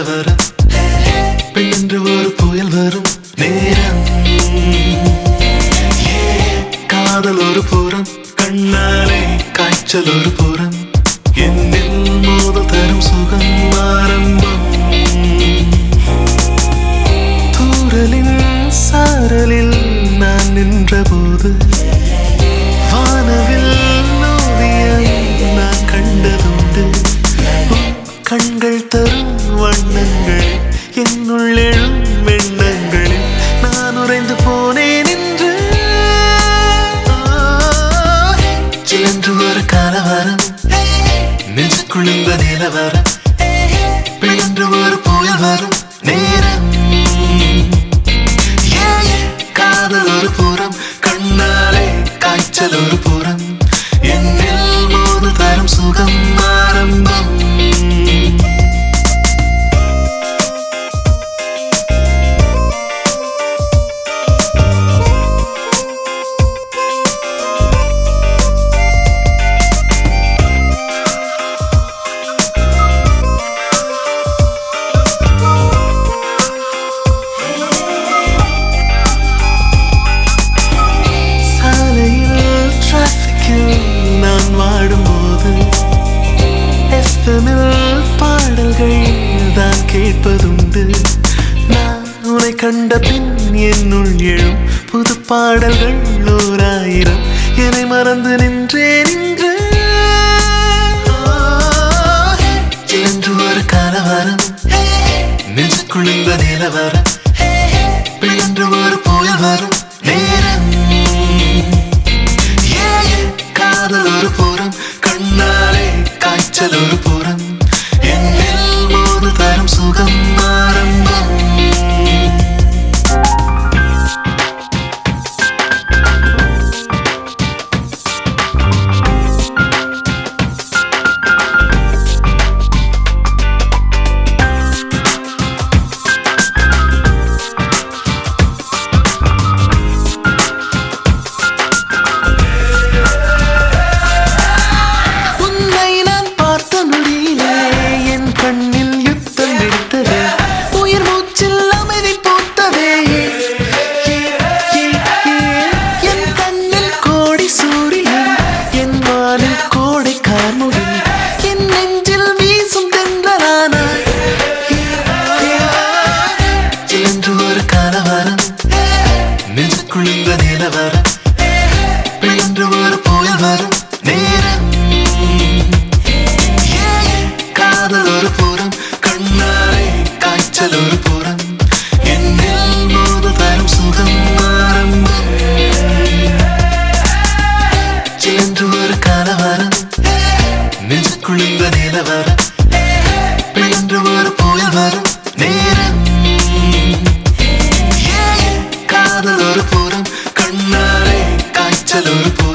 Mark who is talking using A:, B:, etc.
A: நிலவரம் பெண் என்று ஒரு புயல் வரும் நேரம் காதல் ஒரு புறம் கண்ணாலே காய்ச்சல் ஒரு புறம் என்னில் மோதல் தரும் சுகம் ஆரம்பம் தூரலின் சாரலில் நான் நின்றபோது வானவில் ஓவியம் நான் கண்டதுண்டு உன் கண்கள் தரும் வண்ணங்கள் என்னுள் எழும் எண்ணங்களில் நான் உறைந்து போனேன் என்று சிலன்று ஒரு கலவரம் நெஞ்சுக்குள் இந்த நிலவரம் பிழன்று ஒரு புயல் வரும் நேரம் காதல் ஒரு புறம் கண்ணாலே காய்ச்சல் ஒரு புறம் என்னில் மோது தரும் சுகம் ஆரம்பம் சாலையில் டிராஃபிக்கில் நான் வாடும்போது எஃப்எம்மில் பாடல்கள் தான் கேட்பதுண்டு நான் உன்னை கண்ட பின் என்னுள் எழும் புது பாடல்கள் ஓராயிரம் என்னை மறந்து நின்றேன் இன்று என்று ஒரு கலவரம் நெஞ்சுக்குள் இந்த நிலவரம் பிழன்று ஒரு புயல் வரும் நேரம் காதல் ஒரு புறம் கண்ணாலே காய்ச்சல் ஒரு புறம் என்னில் மோது தரும் சுகம் ஆரம்பம் உன்னை நான் பார்த்த நொடியிலே என் கண்ணில் யுத்தம் வெடித்ததே உயிர் மூச்சில் அமைதி பூத்ததே ஏ, ஏ, ஏ, என் கண்ணில் கோடி சூரியன் என் வானில் கோடை கார்முகி என் நெஞ்சில் வீசும் தென்றலானாய் என்று ஒரு கலவரம் நெஞ்சுக்குள் இந்த நிலவரம் பிழன்று ஒரு புயல் வரும் நேரம் காதல் ஒரு புறம் கண்ணாலே காய்ச்சல் ஒரு புறம் என்னில் மோது தரும் சுகம் ஆரம்பம் சிலன்று ஒரு கலவரம் நெஞ்சுக்குள் இந்த நிலவரம் பிழன்று ஒரு புயல் வரும் நேரம் காதல் ஒரு புறம் கண்ணாலே காய்ச்சல் ஒரு புறம்